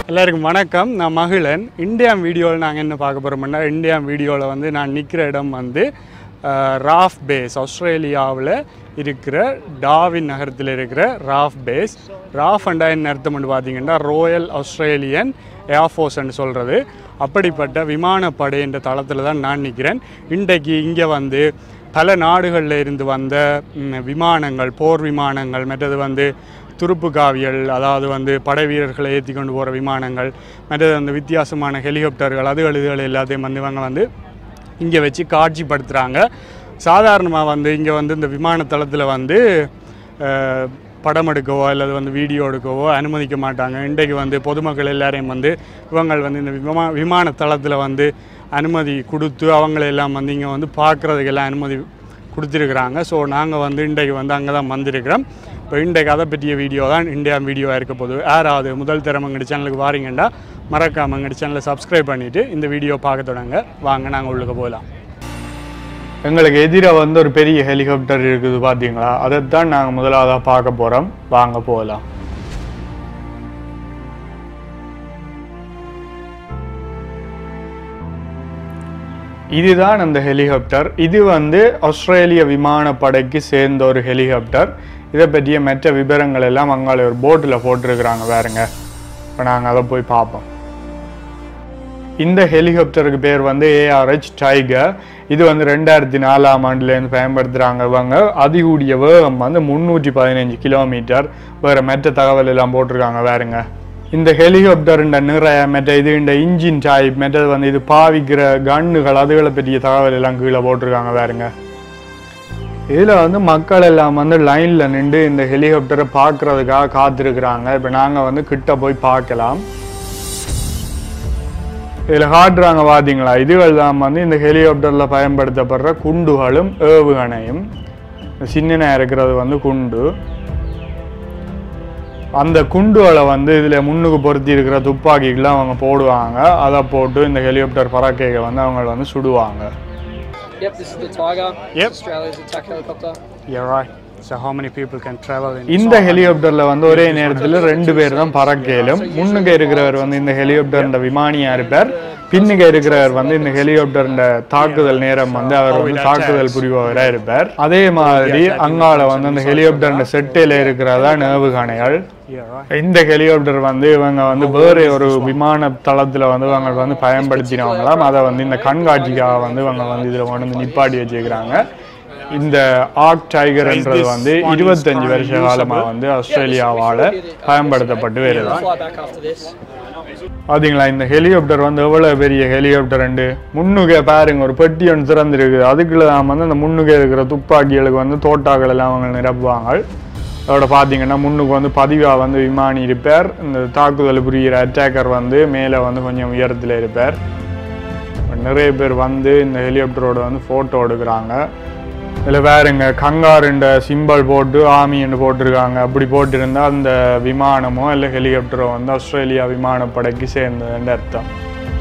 எல்லாருக்கும் வணக்கம் நான் மகிழன் இந்தியா வீடியோவில் நாங்கள் என்ன பார்க்க போகிறோம்னா இந்தியா வீடியோவில் வந்து நான் நிற்கிற இடம் வந்து அஹ், ராஃப் பேஸ் ஆஸ்திரேலியாவில் இருக்கிற டாவின் நகரத்தில் இருக்கிற ராஃப் பேஸ் ராஃப் அண்டா என்ன அர்த்தம்னு பார்த்தீங்கன்னா ரோயல் ஆஸ்திரேலியன் ஏர்ஃபோர்ஸ்ன்னு சொல்கிறது அப்படிப்பட்ட விமானப்படை என்ற தளத்தில் தான் நான் நிற்கிறேன் இன்றைக்கு இங்கே வந்து பல நாடுகளில் இருந்து வந்த ம், விமானங்கள் போர் விமானங்கள் மற்றது வந்து துருப்பு காவியல் அதாவது வந்து படை வீரர்களை ஏற்றி கொண்டு போகிற விமானங்கள் மற்றது அந்த வித்தியாசமான ஹெலிகாப்டர்கள் அதுகள் இதுகள் எல்லாத்தையும் வந்து இவங்க வந்து இங்கே வச்சு காட்சிப்படுத்துகிறாங்க சாதாரணமாக வந்து இங்கே வந்து இந்த விமான தளத்தில் வந்து அஹ், படம் எடுக்கவோ அல்லது வந்து வீடியோ எடுக்கவோ அனுமதிக்க மாட்டாங்க இன்றைக்கு வந்து பொதுமக்கள் எல்லாரையும் வந்து இவங்கள் வந்து இந்த விமா விமான தளத்தில் வந்து அனுமதி கொடுத்து அவங்களெல்லாம் வந்து இங்கே வந்து பார்க்குறதுக்கெல்லாம் அனுமதி கொடுத்துருக்குறாங்க ஸோ நாங்கள் வந்து இன்றைக்கு வந்து அங்கே தான் வந்திருக்கிறோம் இப்போ இன்றைக்கு அதை பற்றிய வீடியோ தான் இந்தியா வீடியோவாக இருக்க போகுது யாராவது முதல் தரம் எங்கடி சேனலுக்கு வாரீங்கன்னா மறக்காமல் எங்கடி சேனலை சப்ஸ்கிரைப் பண்ணிவிட்டு இந்த வீடியோ பார்க்க தொடங்க வாங்க நாங்கள் உள்ளுக்கு போகலாம் எங்களுக்கு எதிராக வந்து ஒரு பெரிய ஹெலிகாப்டர் இருக்குது பார்த்தீங்களா அதைத்தான் நாங்கள் முதலாவதாக பார்க்க போகிறோம் வாங்க போகலாம் இதுதான் அந்த ஹெலிகாப்டர் இது வந்து ஆஸ்திரேலிய விமானப்படைக்கு சேர்ந்த ஒரு ஹெலிகாப்டர் இதை பற்றிய மற்ற விவரங்கள் எல்லாம் அங்கால ஒரு போட்டில் போட்டிருக்கிறாங்க வேறுங்க இப்போ நாங்கள் அதை போய் பார்ப்போம் இந்த ஹெலிகாப்டருக்கு பேர் வந்து ஏஆர்ஹெச் டைகர் இது வந்து ரெண்டாயிரத்தி நாலாம் ஆண்டுலேருந்து பயன்படுத்துகிறாங்க இவங்க அதிகூடிய வேகம் வந்து முந்நூற்றி பதினஞ்சு கிலோமீட்டர் வேறு மற்ற தகவல் எல்லாம் போட்டிருக்காங்க வேறுங்க இந்த ஹெலிகாப்டருண்ட நிறைய மற்ற இது இந்த இன்ஜின் டைப் மற்றது வந்து இது பாவிக்கிற கன்னுகள் அதுகளை பற்றிய தகவல் எல்லாம் கீழே போட்டிருக்காங்க வேறுங்க இதில் வந்து மக்கள் எல்லாம் வந்து லைனில் நின்று இந்த ஹெலிகாப்டரை பார்க்குறதுக்காக காத்திருக்கிறாங்க இப்போ நாங்கள் வந்து கிட்ட போய் பார்க்கலாம் இதில் காட்டுறாங்க பார்த்தீங்களா இதுகள் தான் வந்து இந்த ஹெலிகாப்டரில் பயன்படுத்தப்படுற குண்டுகளும் ஏவுகணையும் சின்னனாக இருக்கிறது வந்து குண்டு அந்த குண்டுகளை வந்து இதில் முன்னுக்கு பொருத்தி இருக்கிற துப்பாக்கிக்கெலாம் அவங்க போடுவாங்க அதை போட்டு இந்த ஹெலிகாப்டர் பறக்கையை வந்து அவங்க வந்து சுடுவாங்க Yep, this is the Tiger. Yep. Australia's attack helicopter. Yeah, right. So how many people can travel in இந்த ஹெலிகாப்டர்ல வந்து ஒரே நேரத்தில் ரெண்டு பேர் தான் பறக்கலும் முன்னுக்கு இருக்கிறவர் வந்து இந்த ஹெலிகாப்டர் விமானியா இருப்பார் பின்னுக்கு இருக்கிறவர் வந்து இந்த ஹெலிகாப்டர் தாக்குதல் நேரம் வந்து அவர் வந்து தாக்குதல் புரிபவரா இருப்பார் அதே மாதிரி அங்கால வந்து அந்த ஹெலிகாப்டர் செட்டில இருக்கிறதா ஏவுகணைகள் Yeah, right. இந்த ஹெலிகாப்டர் வந்து இவங்க வந்து வேற ஒரு விமான தளத்துல வந்து இவங்க வந்து பயன்படுத்தினவங்களாம் அதை வந்து இந்த கண்காட்சிக்காக வந்து இவங்க வந்து இதுல கொண்டு வந்து நிப்பாட்டி வச்சிருக்கிறாங்க இந்த ஆக் டைகர்ன்றது வந்து இருபத்தஞ்சு வருஷ காலமா வந்து ஆஸ்திரேலியாவால பயன்படுத்தப்பட்டு வருது Fly back after this. பாத்தீங்களா இந்த ஹெலிகாப்டர் வந்து எவ்வளவு பெரிய ஹெலிகாப்டர் ரெண்டு முன்னுக்கே பாருங்க ஒரு பெட்டி ஒன்று திறந்துருக்கு அதுக்குள்ள தான் வந்து அந்த முன்னுக்கே இருக்கிற துப்பாக்கிகளுக்கு வந்து தோட்டாக்கள் எல்லாம் அவங்க நிரப்புவாங்க அதோட பார்த்தீங்கன்னா முன்னுக்கு வந்து பதிவாக வந்து விமானி இருப்பார் இந்த தாக்குதல் புரிகிற அட்டாக்கர் வந்து மேலே வந்து கொஞ்சம் உயரத்தில் இருப்பார் நிறைய பேர் வந்து இந்த ஹெலிகாப்டரோட வந்து ஃபோட்டோ எடுக்கிறாங்க இதில் வேறுங்க கங்காருண்ட சிம்பல் போட்டு ஆமின்னு போட்டிருக்காங்க அப்படி போட்டிருந்தா அந்த விமானமோ இல்லை ஹெலிகாப்டரோ வந்து ஆஸ்திரேலியா விமானப்படைக்கு சேர்ந்ததுன்னு அர்த்தம்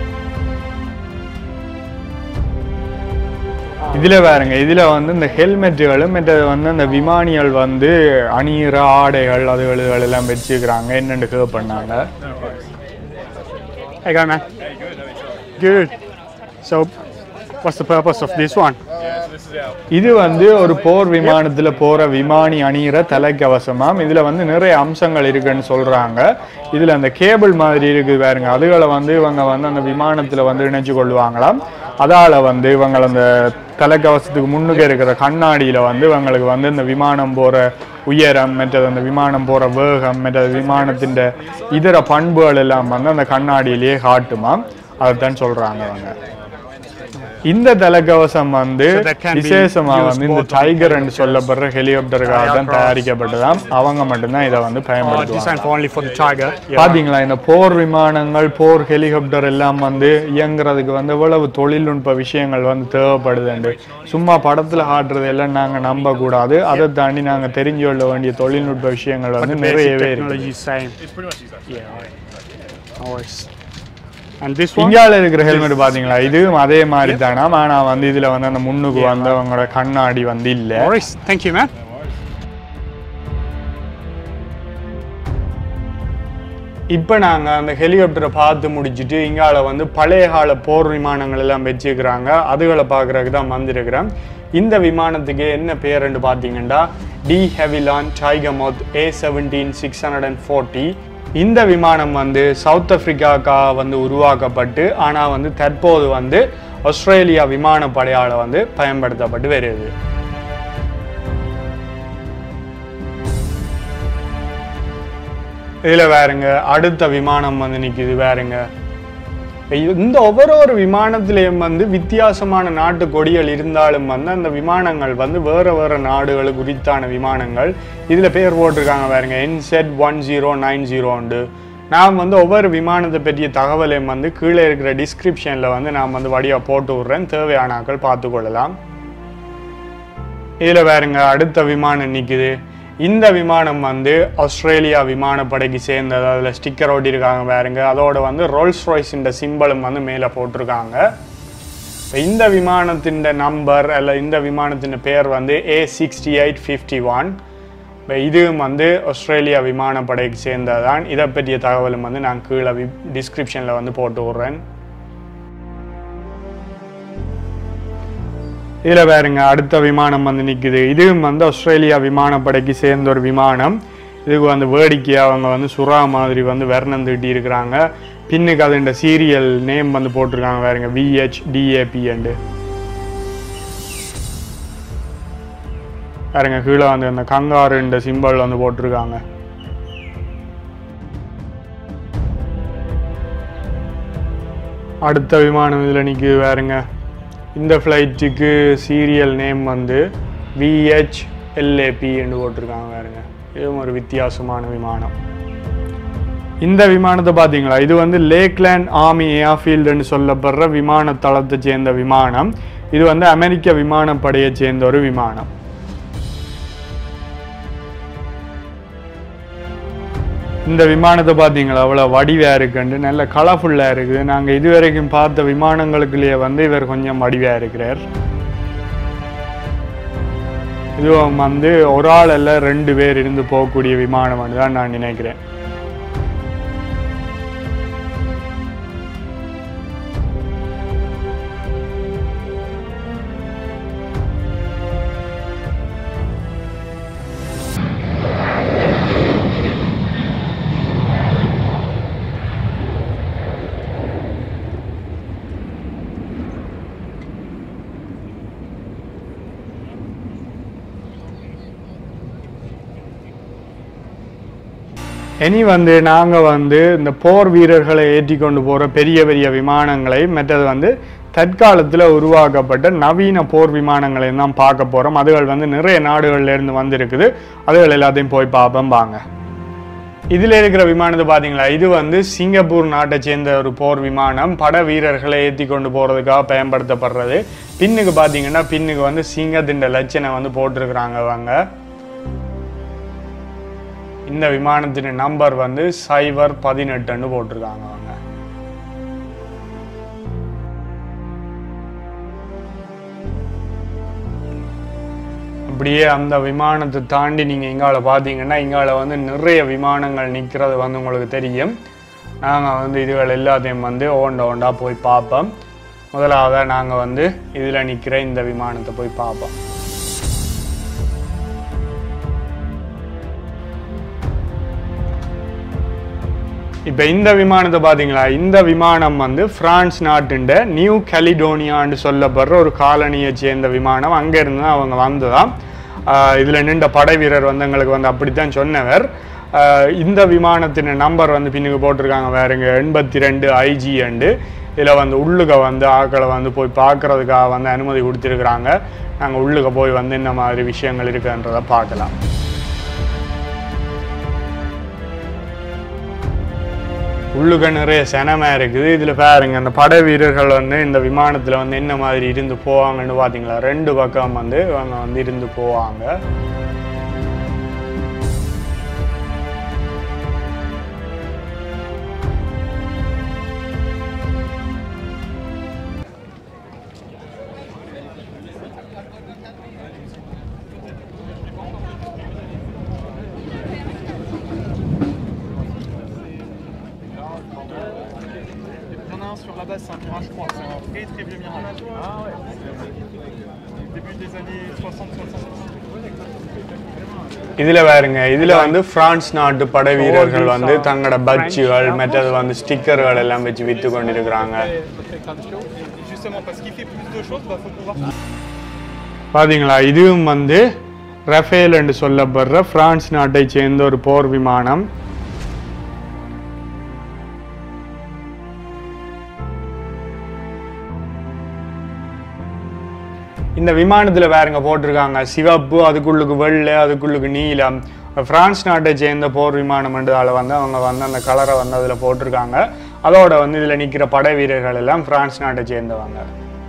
இதுல வேறுங்க இதுல வந்து இந்த ஹெல்மெட்டுகளும் மற்றது வந்து அந்த விமானிகள் வந்து அணியிற ஆடைகள் அதுகள் இதுகள் எல்லாம் வச்சுக்கிறாங்க என்னென்னு கேர் பண்ணாங்க Hey, go, man. Good. So, what's the purpose of this one? இது வந்து ஒரு போர் விமானத்துல போற விமானி அணியிற தலைக்கவசமாம் இதுல வந்து நிறைய அம்சங்கள் இருக்குன்னு சொல்றாங்க இதுல அந்த கேபிள் மாதிரி இருக்குது பாருங்க அதுகளை வந்து இவங்க வந்து அந்த விமானத்துல வந்து இணைச்சு கொள்வாங்களாம் அதால வந்து இவங்க அந்த தலைக்கவசத்துக்கு முன்னுக்கு இருக்கிற கண்ணாடியில வந்து இவங்களுக்கு வந்து இந்த விமானம் போற உயரம் மற்றது அந்த விமானம் போற வேகம் மற்றது விமானத்தின் இதர பண்புகள் எல்லாம் வந்து அந்த கண்ணாடியிலேயே காட்டுமாம் அதைத்தான் சொல்றாங்க அவங்க இந்த தலைக்கவசம் வந்து So that can be விசேஷமா used வந்து இந்த both on டைகர் என்று helicopters, சொல்லப்படுற ஹெலிகாப்டருக்காக தான் aircraft. தயாரிக்கப்பட்டதாம் அவங்க மட்டும்தான் இதை வந்து Or பயன்படுத்துவாங்க designed for only for the Tiger? Yeah. பாத்தீங்களா இந்த போர் விமானங்கள் போர் ஹெலிகாப்டர் எல்லாம் வந்து இயங்குறதுக்கு வந்து எவ்வளவு தொழில்நுட்ப விஷயங்கள் வந்து தேவைப்படுதுண்டு சும்மா படத்துல காட்டுறது எல்லாம் நாங்க நம்ப கூடாது அதை தாண்டி நாங்க தெரிஞ்சு கொள்ள வேண்டிய தொழில்நுட்ப விஷயங்கள் But வந்து the basic நிறையவே இருக்கு technology is same. It's pretty much exactly Yeah, right. No worries. And this one? இந்தியாவில் இருக்கிற ஹெல்மெட் பாத்தீங்களா இதுவும் அதே மாதிரி தானா ஆனா வந்து இதுல வந்து அந்த முன்னுக்கு வந்து அவங்களோட கண்ணாடி வந்து இல்ல No worries. Thank you, man. இப்போ நாங்கள் அந்த ஹெலிகாப்டரை பார்த்து முடிச்சுட்டு இங்கால வந்து பழைய கால போர் விமானங்கள் எல்லாம் வச்சுக்கிறாங்க அதுகளை பார்க்குறதுக்கு தான் வந்திருக்கிறேன் இந்த விமானத்துக்கு என்ன பேருன்னு பார்த்தீங்கன்னா de Havilland Tiger Moth A seventeen six hundred and forty இந்த விமானம் வந்து சவுத் ஆப்பிரிக்காக்காக வந்து உருவாக்கப்பட்டு ஆனால் வந்து தற்போது வந்து ஆஸ்திரேலியா விமானப்படையால் வந்து பயன்படுத்தப்பட்டு வருது இதில் வேறுங்க அடுத்த விமானம் வந்து நிற்கிது வேறுங்க இந்த ஒவ்வொரு ஒரு விமானத்திலையும் வந்து வித்தியாசமான நாட்டு கொடிகள் இருந்தாலும் வந்து அந்த விமானங்கள் வந்து வேறு வேறு நாடுகளுக்கு உரித்தான விமானங்கள் இதில் பேர் போட்டிருக்காங்க பாருங்க என்செட் ஒன் ஜீரோ நைன் ஜீரோண்டு நான் வந்து ஒவ்வொரு விமானத்தை பற்றிய தகவலையும் வந்து கீழே இருக்கிற டிஸ்கிரிப்ஷனில் வந்து நான் வந்து வடியாக போட்டு விட்றேன் தேவையான ஆட்கள் பார்த்துக்கொள்ளலாம் இதில் வேறுங்க அடுத்த விமானம் நிற்குது இந்த விமானம் வந்து ஆஸ்திரேலியா விமானப்படைக்கு சேர்ந்தது அதில் ஸ்டிக்கர் ஒட்டியிருக்காங்க பாருங்க அதோட வந்து ரோல்ஸ் ராய்ஸின் சிம்பலும் வந்து மேலே போட்டிருக்காங்க இப்ப இந்த விமானத்தின் நம்பர் அல்ல இந்த விமானத்தின் பேர் வந்து A sixty eight fifty one இப்போ இதுவும் வந்து ஆஸ்திரேலியா விமானப்படைக்கு சேர்ந்ததான் இதை பற்றிய தகவலும் வந்து நான் கீழே டிஸ்கிரிப்ஷனில் வந்து போட்டு விட்றேன் இதில் பாருங்க அடுத்த விமானம் வந்து நிற்குது இதுவும் வந்து ஆஸ்திரேலியா விமானப்படைக்கு சேர்ந்த ஒரு விமானம் இதுக்கு வந்து வேடிக்கையாக அவங்க வந்து சுறா மாதிரி வந்து வர்ணம் தீட்டி இருக்கிறாங்க பின்னுக்கு அதுண்ட சீரியல் நேம் வந்து போட்டிருக்காங்க பாருங்க விஹெச் டிஏபி அண்டு பாருங்க கீழே வந்து அந்த கங்காருன்ற சிம்பல் வந்து போட்டிருக்காங்க அடுத்த விமானம் இதில் நிற்குது வேறுங்க இந்த ஃப்ளைட்டுக்கு சீரியல் நேம் வந்து விஹெச் எல்ஏபி என்று போட்டிருக்காங்க வேறுங்க இதுவும் ஒரு வித்தியாசமான விமானம் இந்த விமானத்தை பார்த்தீங்களா இது வந்து லேக்லேண்ட் ஆர்மி ஏர்ஃபீல்டுன்னு சொல்லப்படுற விமான தளத்தை சேர்ந்த விமானம் இது வந்து அமெரிக்க விமானப்படையை சேர்ந்த ஒரு விமானம் இந்த விமானத்தை பார்த்தீங்களா அவ்வளோ வடிவாக இருக்குண்டு நல்ல கலர்ஃபுல்லாக இருக்குது நாங்கள் இதுவரைக்கும் பார்த்த விமானங்களுக்குள்ளேயே வந்து இவர் கொஞ்சம் வடிவாக இருக்கிறார் இதுவும் வந்து ஒரு ஆள் அல்ல ரெண்டு பேர் இருந்து போகக்கூடிய விமானம் தான் நான் நினைக்கிறேன் இனி வந்து நாங்கள் வந்து இந்த போர் வீரர்களை ஏற்றி கொண்டு போகிற பெரிய பெரிய விமானங்களை மற்றது வந்து தற்காலத்தில் உருவாக்கப்பட்ட நவீன போர் விமானங்களை தான் பார்க்க போகிறோம் அதுகள் வந்து நிறைய நாடுகள்ல இருந்து வந்திருக்குது அதுகள் எல்லாத்தையும் போய் பார்ப்போம் வாங்க இதில் இருக்கிற விமானத்தை பார்த்தீங்களா இது வந்து சிங்கப்பூர் நாட்டை சேர்ந்த ஒரு போர் விமானம் பட வீரர்களை ஏற்றி கொண்டு போகிறதுக்காக பயன்படுத்தப்படுறது பின்னுக்கு பார்த்தீங்கன்னா பின்னுக்கு வந்து சிங்கத்தின் லட்சணை வந்து போட்டிருக்கிறாங்க அவங்க இந்த விமானத்தின் நம்பர் வந்து சைபர் பதினெட்டுன்னு போட்டிருக்காங்க அவங்க அப்படியே அந்த விமானத்தை தாண்டி நீங்கள் இங்கால பார்த்தீங்கன்னா இங்கால வந்து நிறைய விமானங்கள் நிற்கிறது வந்து உங்களுக்கு தெரியும் நாங்கள் வந்து இதுகள் எல்லாத்தையும் வந்து ஓண்ட ஓண்டா போய் பார்ப்போம் முதலாவதாக நாங்கள் வந்து இதில் நிற்கிற இந்த விமானத்தை போய் பார்ப்போம் இப்போ இந்த விமானத்தை பார்த்தீங்களா இந்த விமானம் வந்து பிரான்ஸ் நாட்டுண்ட நியூ கலிடோனியான்னு சொல்லப்படுற ஒரு காலனியை சேர்ந்த விமானம் அங்கேருந்து தான் அவங்க வந்ததாம் இதில் நின்ற படை வீரர் வந்து எங்களுக்கு வந்து அப்படித்தான் சொன்னவர் ஆஹ் இந்த விமானத்தின் நம்பர் வந்து பின்னுக்கு போட்டிருக்காங்க வேறுங்க எண்பத்தி ரெண்டு ஐஜி அண்டு இதில் வந்து உள்ளுக வந்து ஆக்களை வந்து போய் பார்க்கறதுக்காக வந்து அனுமதி கொடுத்துருக்குறாங்க நாங்கள் உள்ளுக போய் வந்து இந்த மாதிரி விஷயங்கள் இருக்குன்றதை பார்க்கலாம் உள்ளுக நிறைய சனமாக இருக்குது இதில் பாருங்க அந்த படை வீரர்கள் வந்து இந்த விமானத்தில் வந்து என்ன மாதிரி இருந்து போவாங்கன்னு பார்த்தீங்களா ரெண்டு பக்கம் வந்து அவங்க வந்து இருந்து போவாங்க un sur la base, c'est un Mirage 3, c'est un très très vieux Mirage. Ah ouais Début des années 60-70. இதுல பாருங்க இதுல வந்து பிரான்ஸ் நாட்டு படை வீரர்கள் வந்து தங்களோட பட்ஜுகள் மற்றது வந்து ஸ்டிக்கர்கள் எல்லாம் வச்சு வித்து கொண்டிருக்கிறாங்க Justement, parce qu'il fait plus de choses, bah faut pouvoir. பாத்தீங்களா இதுவும் வந்து ரஃபேல் என்று சொல்லப்படுற பிரான்ஸ் நாட்டை சேர்ந்த ஒரு போர் விமானம் இந்த விமானத்துல பாருங்க போட்டிருக்காங்க சிவப்பு அதுக்குள்ளுக்கு வெள்ளை அதுக்குள்ளுக்கு நீலம் பிரான்ஸ் நாட்டை சேர்ந்த போர் விமானம் என்றதால வந்து அவங்க வந்து அந்த கலரை வந்து அதுல போட்டிருக்காங்க அதோட வந்து இதுல நிக்கிற படை வீரர்கள் எல்லாம் பிரான்ஸ் நாட்டை சேர்ந்தவங்க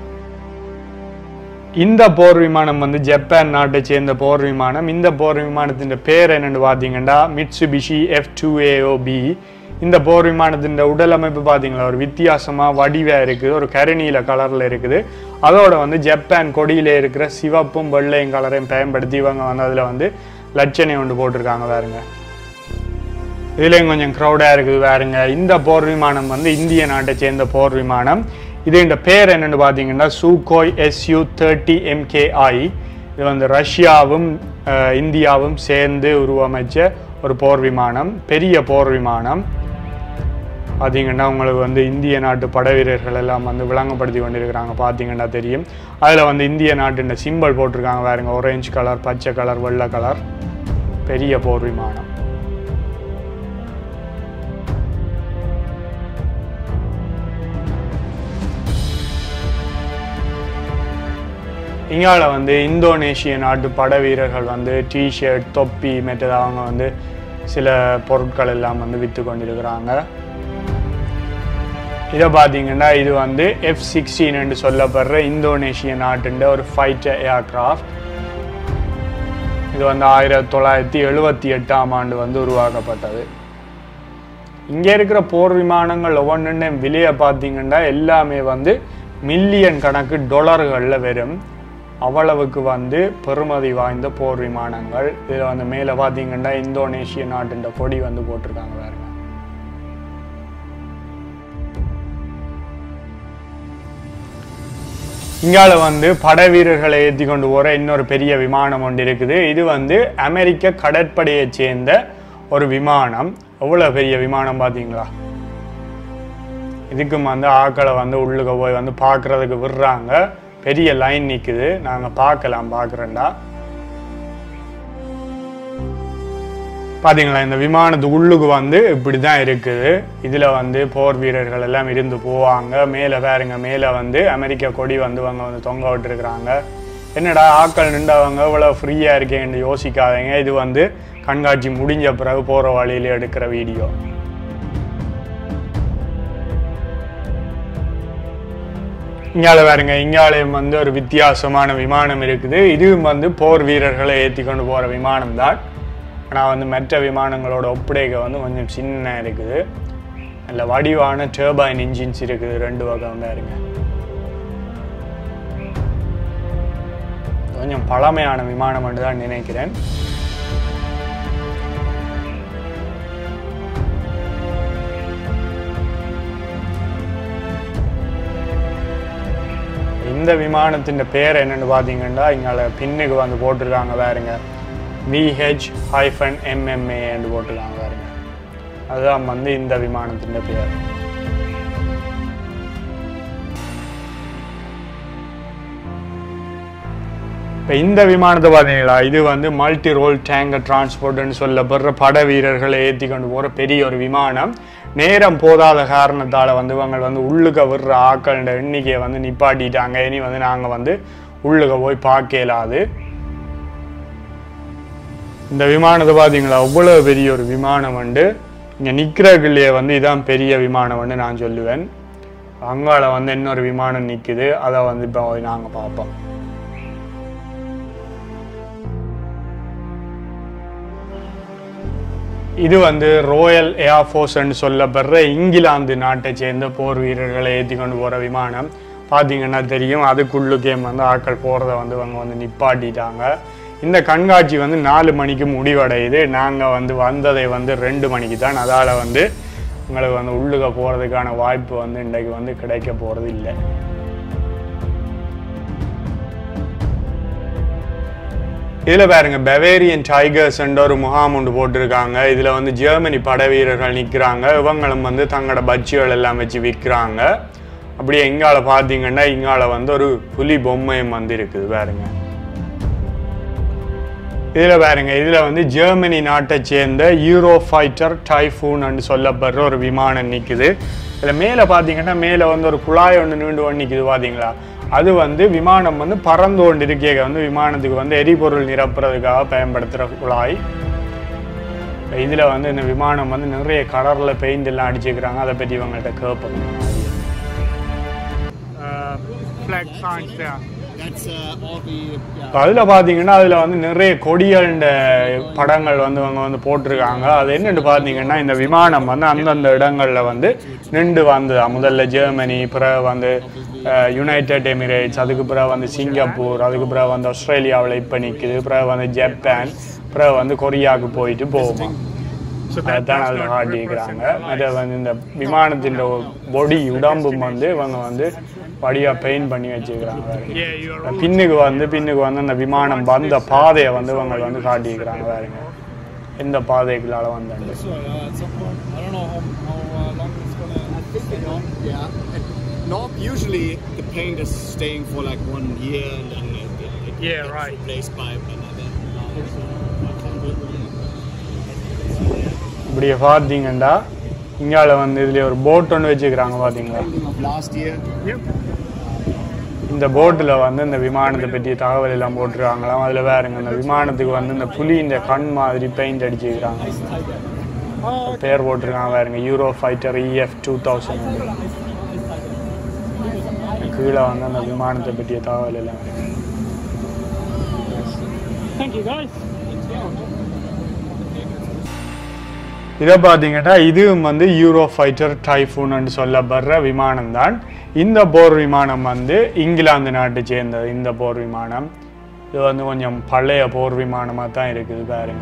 இந்த போர் விமானம் வந்து ஜப்பான் நாட்டை சேர்ந்த போர் விமானம் இந்த போர் விமானத்தின் பேர் என்னன்னு பார்த்தீங்கன்னா மிட்சுபிஷி எஃப் டூ ஏஓபி இந்த போர் விமானத்தின் உடல் அமைப்பு பார்த்தீங்களா ஒரு வித்தியாசமாக வடிவாக இருக்குது ஒரு கருநீல கலரில் இருக்குது அதோட வந்து ஜப்பான் கொடியில இருக்கிற சிவப்பும் வெள்ளையும் கலரையும் பயன்படுத்தி இவங்க வந்து அதில் வந்து லட்சணை ஒன்று போட்டிருக்காங்க பாருங்க இதுலேயும் கொஞ்சம் க்ரௌடாக இருக்குது பாருங்க இந்த போர் விமானம் வந்து இந்திய நாட்டை சேர்ந்த போர் விமானம் இது இந்த பேர் என்னன்னு பார்த்தீங்கன்னா சூகோய் எஸ்யூ தேர்ட்டி எம்கேஐ இது வந்து ரஷ்யாவும் அஹ், இந்தியாவும் சேர்ந்து உருவமைச்ச ஒரு போர் விமானம் பெரிய போர் விமானம் பார்த்தீங்கன்னா உங்களுக்கு வந்து இந்திய நாட்டு படை வீரர்கள் எல்லாம் வந்து விளங்கப்படுத்தி கொண்டிருக்கிறாங்க பார்த்தீங்கன்னா தெரியும் அதில் வந்து இந்திய நாட்டின் சிம்பல் போட்டிருக்காங்க பாருங்க orange கலர் பச்சை கலர் வெள்ளை கலர் பெரிய போர் விமானம் இங்கால வந்து இந்தோனேஷிய நாட்டு படை வீரர்கள் வந்து டிஷர்ட் தொப்பி மற்றது அவங்க வந்து சில பொருட்கள் எல்லாம் வந்து விற்று கொண்டிருக்கிறாங்க இதை பார்த்தீங்கன்னா இது வந்து எஃப் சிக்ஸ்டீன் என்று சொல்லப்படுற இந்தோனேஷிய நாட்டுன்ற ஒரு ஃபைட்டர் ஏர்கிராஃப்ட் இது வந்து ஆயிரத்தி தொள்ளாயிரத்தி எழுபத்தி எட்டாம் ஆண்டு வந்து உருவாக்கப்பட்டது இங்கே இருக்கிற போர் விமானங்கள் ஒவ்வொன்றும் விலையை பார்த்தீங்கன்னா எல்லாமே வந்து மில்லியன் கணக்கு டொலர்களில் வரும் அவ்வளவுக்கு வந்து பெறுமதி வாய்ந்த போர் விமானங்கள் இதில் வந்து மேலே பார்த்தீங்கன்னா இந்தோனேஷிய நாட்டுன்ற கொடி வந்து போட்டிருக்காங்க பாருங்க இங்கால வந்து படை வீரர்களை ஏற்றி கொண்டு போகிற இன்னொரு பெரிய விமானம் ஒன்று இருக்குது இது வந்து அமெரிக்க கடற்படையை சேர்ந்த ஒரு விமானம் எவ்வளோ பெரிய விமானம் பார்த்தீங்களா இதுக்கும் வந்து ஆக்களை வந்து உள்ளுக்க போய் வந்து பார்க்குறதுக்கு விடுறாங்க பெரிய லைன் நிற்குது நாங்கள் பார்க்கலாம் பார்க்குறேன்டா பாத்தீங்களா இந்த விமானத்து உள்ளுக்கு வந்து இப்படி தான் இருக்குது இதில் வந்து போர் வீரர்கள் எல்லாம் இருந்து போவாங்க மேலே பாருங்க மேலே வந்து அமெரிக்க கொடி வந்து அவங்க வந்து தொங்க விட்டுருக்குறாங்க என்னடா ஆட்கள் நின்றவங்க இவ்வளோ ஃப்ரீயாக இருக்கேன்னு யோசிக்காதீங்க இது வந்து கண்காட்சி முடிஞ்ச பிறகு போகிற வழியில் எடுக்கிற வீடியோ இங்கால பாருங்க இங்காலயம் வந்து ஒரு வித்தியாசமான விமானம் இருக்குது இதுவும் வந்து போர் வீரர்களை ஏற்றி கொண்டு போகிற விமானம் தான் ஆனால் வந்து மற்ற விமானங்களோட ஒப்படைக்க வந்து கொஞ்சம் சின்ன இருக்குது நல்ல வடிவான டர்பைன் இன்ஜின்ஸ் இருக்குது ரெண்டு பக்கம் பாருங்க கொஞ்சம் பழமையான விமானம் என்று தான் நினைக்கிறேன் இந்த விமானத்தின் பேர் என்னன்னு பார்த்தீங்கன்னா இங்கே பின்னுக்கு வந்து போட்டிருக்காங்க பாருங்க விஹெச் ஹைஃபன் எம்எம்ஏன்னு போட்டிருக்காங்க பாருங்க அதுதான் வந்து இந்த விமானத்தின் பேர் இப்போ இந்த விமானத்தை பார்த்தீங்களா இது வந்து மல்டி ரோல் டேங்கர் டிரான்ஸ்போர்ட்னு சொல்லப்படுற பட வீரர்களை ஏற்றி கொண்டு போகிற பெரிய ஒரு விமானம் நேரம் போதாத காரணத்தால் வந்து இவங்க வந்து உள்ளுக்க விடுற ஆக்களோட எண்ணிக்கையை வந்து நிப்பாட்டிட்டாங்க இனி வந்து நாங்கள் வந்து உள்ளுக்க போய் பார்க்க இயலாது இந்த விமானத்தை பார்த்தீங்களா அவ்வளோ பெரிய ஒரு விமானம் வந்து இங்கே நிற்கிறக்குள்ளேயே வந்து இதான் பெரிய விமானம் வந்து நான் சொல்லுவேன் அங்கால வந்து இன்னொரு விமானம் நிற்குது அதை வந்து இப்போ நாங்கள் பார்ப்போம் இது வந்து ரோயல் ஏர்ஃபோர்ஸ்ன்னு சொல்லப்படுற இங்கிலாந்து நாட்டை சேர்ந்த போர் வீரர்களை ஏற்றி கொண்டு போகிற விமானம் பார்த்தீங்கன்னா தெரியும் அதுக்குள்ளுக்கே வந்து ஆட்கள் போகிறத வந்து அவங்க வந்து நிப்பாட்டிட்டாங்க இந்த கண்காட்சி வந்து நாலு மணிக்கு முடிவடையுது நாங்கள் வந்து வந்ததை வந்து ரெண்டு மணிக்கு தான் அதால் வந்து உங்களுக்கு வந்து உள்ளுக போகிறதுக்கான வாய்ப்பு வந்து இன்றைக்கு வந்து கிடைக்க போகிறது இல்லை இதில் பாருங்க பெவேரியன் டைகர்ஸ் என்ற ஒரு முகாம் ஒன்று போட்டிருக்காங்க இதில் வந்து ஜெர்மனி படை வீரர்கள் நிற்கிறாங்க இவங்களும் வந்து தங்களோட பட்சிகள் எல்லாம் வச்சு விற்கிறாங்க அப்படியே இங்கால பார்த்தீங்கன்னா இங்கால வந்து ஒரு புலி பொம்மையும் வந்து இருக்குது பாருங்க இதில் பாருங்க இதில் வந்து ஜெர்மனி நாட்டை சேர்ந்த யூரோ ஃபைட்டர் டைஃபூன் சொல்லப்படுற ஒரு விமானம் நிற்குது இதில் மேலே பார்த்தீங்கன்னா மேலே வந்து ஒரு குழாய் ஒன்று நீண்டு ஒன்று நிற்குது பார்த்தீங்களா அது வந்து விமானம் வந்து பறந்து கொண்டு இருக்கே வந்து விமானத்துக்கு வந்து எரிபொருள் நிரப்புறதுக்காக பயன்படுத்துகிற குழாய் இதில் வந்து இந்த விமானம் வந்து நிறைய கலரில் பெயிண்ட் எல்லாம் அடிச்சுக்கிறாங்க அதை பற்றி இவங்கள்ட்ட கேட்போம் flag songs That's uh, all the yeah. அதில் பார்த்தீங்கன்னா அதில் வந்து நிறைய கொடியல்ட படங்கள் வந்து அவங்க வந்து போட்டிருக்காங்க அது என்னென்னு பார்த்தீங்கன்னா இந்த விமானம் வந்து அந்தந்த இடங்களில் வந்து நின்று வந்தது முதல்ல ஜெர்மனி பிறகு வந்து யுனைடெட் எமிரேட்ஸ் அதுக்கு பிறகு வந்து சிங்கப்பூர் அதுக்கு பிறகு வந்து ஆஸ்திரேலியாவில் இப்போ நிற்குது பிறகு வந்து ஜப்பான் பிறகு வந்து கொரியாவுக்கு போயிட்டு போகுமா அதான் அதில் காட்டியிருக்கிறாங்க அதை வந்து இந்த விமானத்தின் பொடி உடம்பும் வந்து இவங்க வந்து வடியாக பெயிண்ட் பண்ணி வச்சுக்கிறாங்க பின்னுக்கு வந்து பின்னுக்கு வந்து அந்த விமானம் வந்த பாதையை வந்து இவங்க வந்து காட்டியிருக்கிறாங்க பாருங்க எந்த பாதைகளால வந்தாங்க So, uh, at some point, I don't know how, how uh, long it's gonna. I think they don't. Yeah. At North, usually the paint is staying for like one year and then it, it, it Yeah, gets right. replaced by another. இப்படியே பார்த்தீங்கன்னா இங்கால வந்து இதுல ஒரு boat ஒன்று வச்சுக்கிறாங்க பார்த்தீங்களா Ending of last year. இந்த போட்டில் வந்து இந்த விமானத்தை பற்றிய தகவல் எல்லாம் போட்டிருக்காங்களாம் அதில் வேறுங்க இந்த விமானத்துக்கு வந்து இந்த புலி இந்த கண் மாதிரி பெயிண்ட் அடிச்சுக்கிறாங்க பேர் போட்டிருக்காங்க வேறுங்க Eurofighter EF two thousand கீழே வந்து அந்த விமானத்தை பற்றிய தகவல் எல்லாம் இருக்கு இதை பார்த்தீங்கன்னா இதுவும் வந்து யூரோ ஃபைட்டர் டைஃபூன் சொல்லப்படுற விமானம் தான் இந்த போர் விமானம் வந்து இங்கிலாந்து நாட்டை சேர்ந்தது இந்த போர் விமானம் இது வந்து கொஞ்சம் பழைய போர் விமானமாக தான் இருக்குது பாருங்க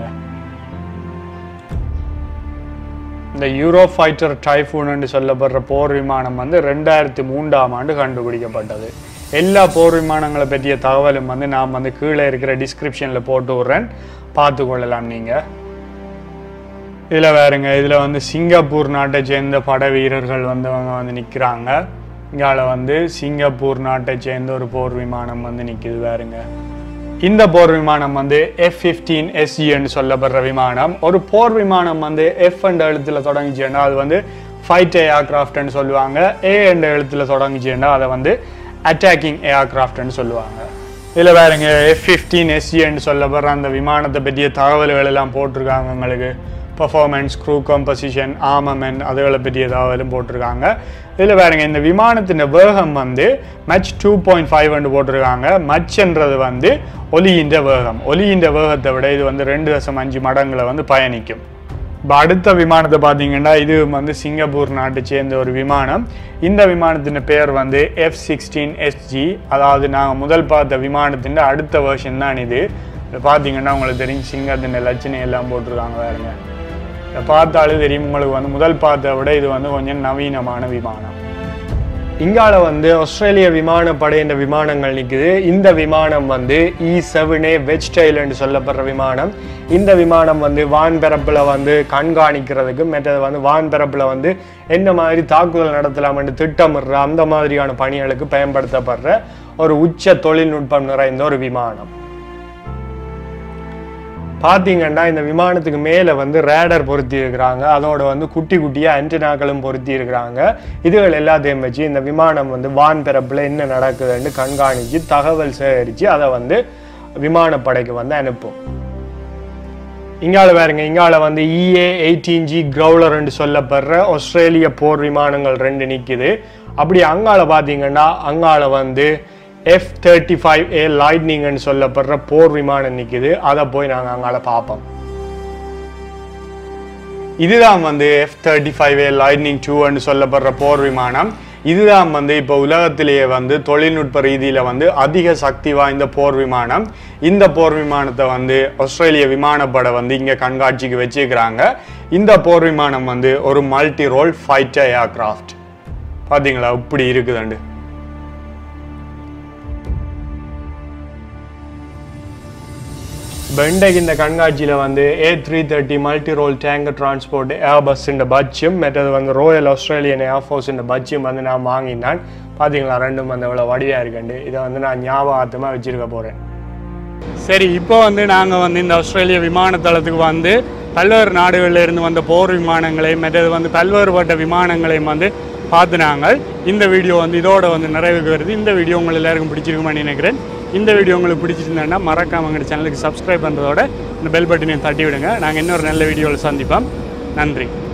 இந்த யூரோ ஃபைட்டர் டைஃபூன் சொல்லப்படுற போர் விமானம் வந்து ரெண்டாயிரத்தி மூன்றாம் ஆண்டு கண்டுபிடிக்கப்பட்டது எல்லா போர் விமானங்களை பற்றிய தகவலும் வந்து நான் வந்து கீழே இருக்கிற டிஸ்கிரிப்ஷனில் போட்டு விட்றேன் பார்த்து கொள்ளலாம் நீங்கள் இதில் வேறுங்க இதில் வந்து சிங்கப்பூர் நாட்டை சேர்ந்த படை வீரர்கள் வந்து அவங்க வந்து நிற்கிறாங்க இங்கால வந்து சிங்கப்பூர் நாட்டை சேர்ந்த ஒரு போர் விமானம் வந்து நிற்கிது வேறுங்க இந்த போர் விமானம் வந்து எஃப் ஃபிஃப்டீன் எஸ்ஜின்னு சொல்லப்படுற விமானம் ஒரு போர் விமானம் வந்து எஃப் என்ற எழுத்தில் தொடங்கிச்சுன்னா அது வந்து ஃபைட் ஏர்கிராஃப்ட்னு சொல்லுவாங்க ஏ என்ற எழுத்தில் தொடங்கிச்சுன்னா அதை வந்து அட்டாக்கிங் ஏர்கிராஃப்ட்னு சொல்லுவாங்க இதில் வேறுங்க எஃப் ஃபிஃப்டீன் எஸ்ஜின்னு சொல்லப்படுற அந்த விமானத்தை பற்றிய தகவல்கள் எல்லாம் போட்டிருக்காங்க உங்களுக்கு பர்ஃபார்மன்ஸ் க்ரூ கம்போசிஷன் ஆர்மமெண்ட் அதுகளை பற்றிய தகவலும் போட்டிருக்காங்க இதில் பாருங்க இந்த விமானத்தின் வேகம் வந்து மச் டூ பாயிண்ட் ஃபைவ் போட்டிருக்காங்க மச்ன்றது வந்து ஒலியின் வேகம் ஒலியின் வேகத்தை விட இது வந்து ரெண்டு தசம் அஞ்சு மடங்களை வந்து பயணிக்கும் இப்போ அடுத்த விமானத்தை பார்த்தீங்கன்னா இது வந்து சிங்கப்பூர் நாட்டை சேர்ந்த ஒரு விமானம் இந்த விமானத்தின் பெயர் வந்து எஃப் சிக்ஸ்டீன் எஸ்ஜி அதாவது நாங்கள் முதல் பார்த்த விமானத்தின் அடுத்த வெர்ஷன் தான் இது இதை பார்த்தீங்கன்னா உங்களுக்கு தெரியும் சிங்கத்தின் லட்சணம் எல்லாம் போட்டிருக்காங்க பாருங்க இதை பார்த்தாலே தெரியும் உங்களுக்கு வந்து முதல் பார்த்த விட இது வந்து கொஞ்சம் நவீனமான விமானம் இங்கால வந்து ஆஸ்திரேலிய விமானப்படை என்ற விமானங்கள் நிற்குது இந்த விமானம் வந்து இ செவனே வெஜ் என்று சொல்லப்படுற விமானம் இந்த விமானம் வந்து வான்பரப்பில் வந்து கண்காணிக்கிறதுக்கு மற்றது வந்து வான்பரப்பில் வந்து என்ன மாதிரி தாக்குதல் நடத்தலாம்னு திட்டமிடுற அந்த மாதிரியான பணிகளுக்கு பயன்படுத்தப்படுற ஒரு உச்ச தொழில்நுட்பம் நிறைந்த ஒரு விமானம் பார்த்தீங்கன்னா இந்த விமானத்துக்கு மேலே வந்து ரேடர் பொருத்தி இருக்கிறாங்க அதோட வந்து குட்டி குட்டியாக ஆண்டனாக்களும் பொருத்தி இருக்கிறாங்க இதுகள் எல்லாத்தையும் வச்சு இந்த விமானம் வந்து வான் பிறப்பில் என்ன நடக்குதுன்னு கண்காணித்து தகவல் சேகரித்து அதை வந்து விமானப்படைக்கு வந்து அனுப்பும் இங்கால பாருங்க இங்கால வந்து இஏ எயிட்டீன் ஜி கிரவுலர்னு சொல்லப்படுற ஆஸ்திரேலிய போர் விமானங்கள் ரெண்டு நிற்குது அப்படி அங்கால பார்த்தீங்கன்னா அங்கால வந்து எஃப் தேர்ட்டி ஃபைவ் ஏ லைட்னிங்னு சொல்லப்படுற போர் விமானம் நிற்குது அதை போய் நாங்கள் அங்கால பார்ப்போம் இதுதான் வந்து F thirty five A lightning டூன்னு சொல்லப்படுற போர் விமானம் இதுதான் வந்து இப்போ உலகத்திலேயே வந்து தொழில்நுட்ப ரீதியில் வந்து அதிக சக்தி வாய்ந்த போர் விமானம் இந்த போர் விமானத்தை வந்து ஆஸ்திரேலிய விமானப்படை வந்து இங்கே கண்காட்சிக்கு வச்சுக்கிறாங்க இந்த போர் விமானம் வந்து ஒரு மல்டி ரோல் ஃபைட்டர் ஏர்கிராஃப்ட் பார்த்தீங்களா இப்படி இருக்குதுண்டு இப்போ இன்றைக்கு இந்த கண்காட்சியில் வந்து A three thirty multi role tanker transport air பஸ்ஸுன்ற பட்ஜும் மற்றது வந்து ரோயல் ஆஸ்திரேலியன் ஏர்ஃபோர்ஸுன்ற பட்ஜும் வந்து நான் வாங்கினான் பார்த்தீங்களா ரெண்டும் வந்து இவ்வளோ வடிவாக இருக்குண்டு இதை வந்து நான் ஞாபகார்த்தமாக வச்சிருக்க போகிறேன் சரி இப்போ வந்து நாங்கள் வந்து இந்த ஆஸ்திரேலிய விமான தளத்துக்கு வந்து பல்வேறு நாடுகளில் இருந்து வந்த போர் விமானங்களையும் மற்றது வந்து பல்வேறுபட்ட விமானங்களையும் வந்து பார்த்து நாங்கள் இந்த வீடியோ வந்து இதோட வந்து நிறைவுக்கு வருது இந்த வீடியோ உங்கள் எல்லாருக்கும் பிடிச்சிருக்குமான்னு நினைக்கிறேன் இந்த வீடியோ உங்களுக்கு பிடிச்சிருந்தேன்னா மறக்காம எங்கள் சேனலுக்கு சப்ஸ்கிரைப் பண்ணுறதோட இந்த பெல் பட்டனையும் தட்டி விடுங்க நாங்கள் இன்னொரு நல்ல வீடியோவில் சந்திப்போம் நன்றி